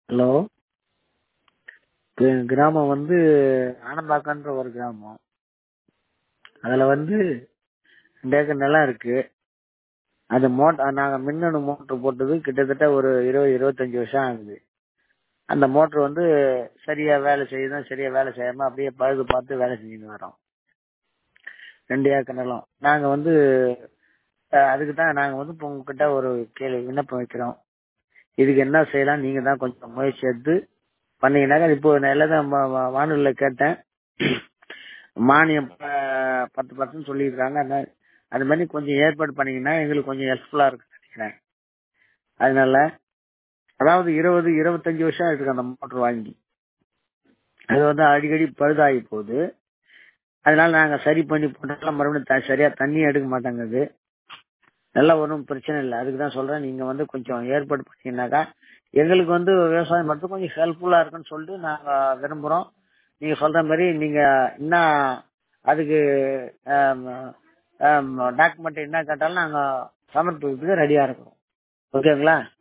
hello என் கிராமம் வந்து ஆனம்பாக்கன்ற ஒரு கிராமம் அதுல வந்து ரெண்டு ஏக்கர் நிலம் இருக்கு அது மோட் நாங்க மின்னணு மோட்ரு போட்டது கிட்டத்தட்ட ஒரு இருபது இருபத்தஞ்சு வருஷம் ஆகுது அந்த மோட்ரு வந்து சரியா வேலை செய்யுதும் சரியா வேலை செய்யாம அப்படியே பழுது பார்த்து வேலை செஞ்சுட்டு வரோம் ரெண்டு ஏக்கர் நிலம் நாங்க வந்து அதுக்கு தான் நாங்க வந்து இப்போ உங்ககிட்ட ஒரு கேள்வி விண்ணப்பம் வைக்கிறோம் இதுக்கு என்ன செய்யலாம் நீங்க தான் கொஞ்சம் முயற்சி எடுத்து பண்ணீங்கன்னாக்கா இப்போ நல்லதான் வானொலியில் கேட்டேன் மானியம் ப- பத்து பர்சன்ட் சொல்லியிருக்காங்க அதனால அது மாதிரி கொஞ்சம் ஏற்பாடு பண்ணீங்கன்னா எங்களுக்கு கொஞ்சம் ஹெல்ப்ஃபுல்லா இருக்குன்னு நினைக்கிறேன் அதனால அதாவது இருபது இருபத்தஞ்சு வருஷம் இருக்கு அந்த மோட்டர் வாங்கி அது வந்து அடிக்கடி பழுதாகி போகுது அதனால நாங்க சரி பண்ணி போட்டாலும் மறுபடியும் த- சரியா தண்ணி எடுக்க மாட்டேங்குது நல்லா ஒன்றும் பிரச்சனை இல்லை அதுக்கு தான் சொல்றேன் நீங்க வந்து கொஞ்சம் ஏற்பாடு பண்ணீங்கன்னாக்கா எங்களுக்கு வந்து விவசாயம் மட்டும் கொஞ்சம் ஹெல்ப்ஃபுல்லா இருக்குன்னு சொல்லிட்டு நாங்க விரும்புறோம் நீங்க சொல்ற மாதிரி நீங்க என்ன அதுக்கு டாக்குமெண்ட் என்ன கேட்டாலும் நாங்க சமர்ப்பிக்கிறதுக்கு ரெடியா இருக்கிறோம் ஓகேங்களா